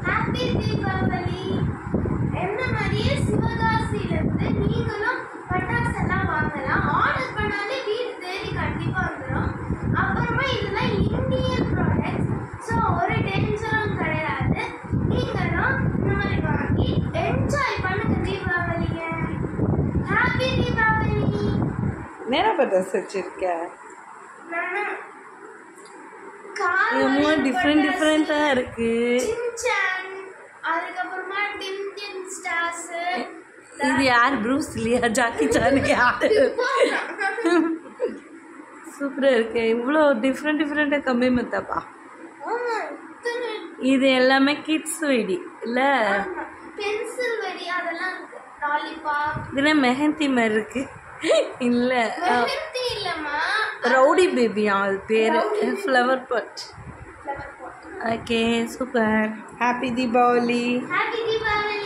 happy Deepavali என்ன மாதிரியே சிவகாசியில இருந்து நீங்களும் பட்டாசு எல்லாம் வாங்கலாம் ஆர்டர் பண்ணாலே வீடு தேடி கண்டிப்பா வந்துடும் அப்புறமா இதெல்லாம் இந்தியன் ப்ராடக்ட்ஸ் ஸோ ஒரு டென்ஷனும் கிடையாது நீங்களும் இந்த மாதிரி வாங்கி என்ஜாய் பண்ணுங்க தீபாவளிய ஹாப்பி தீபாவளி நேரா பட்டாசு வச்சிருக்க நான் என்னமோ டிஃப்ரெண்ட் டிஃப்ரெண்ட்டாக இருக்கு சின்சான் அதுக்கப்புறமா டிம் டிம் ஸ்டார்ஸ் இது யார் ப்ரூஸ் இல்லையா ஜாக்கி சான் யார் சூப்பராக இருக்கு இவ்வளோ டிஃப்ரெண்ட் டிஃப்ரெண்ட்டாக கம்மி மத்தாப்பா இது எல்லாமே கிட்ஸ் வெடி இல்லை பென்சில் வெடி அதெல்லாம் இருக்கு லாலிபாப் இதில் மெஹந்தி மாதிரி இருக்கு இல்லை மெஹந்தி இல்லம்மா ரவுடி பேபியா அது பேர் flower but flower pot okay super happy Deepavali happy Deepavali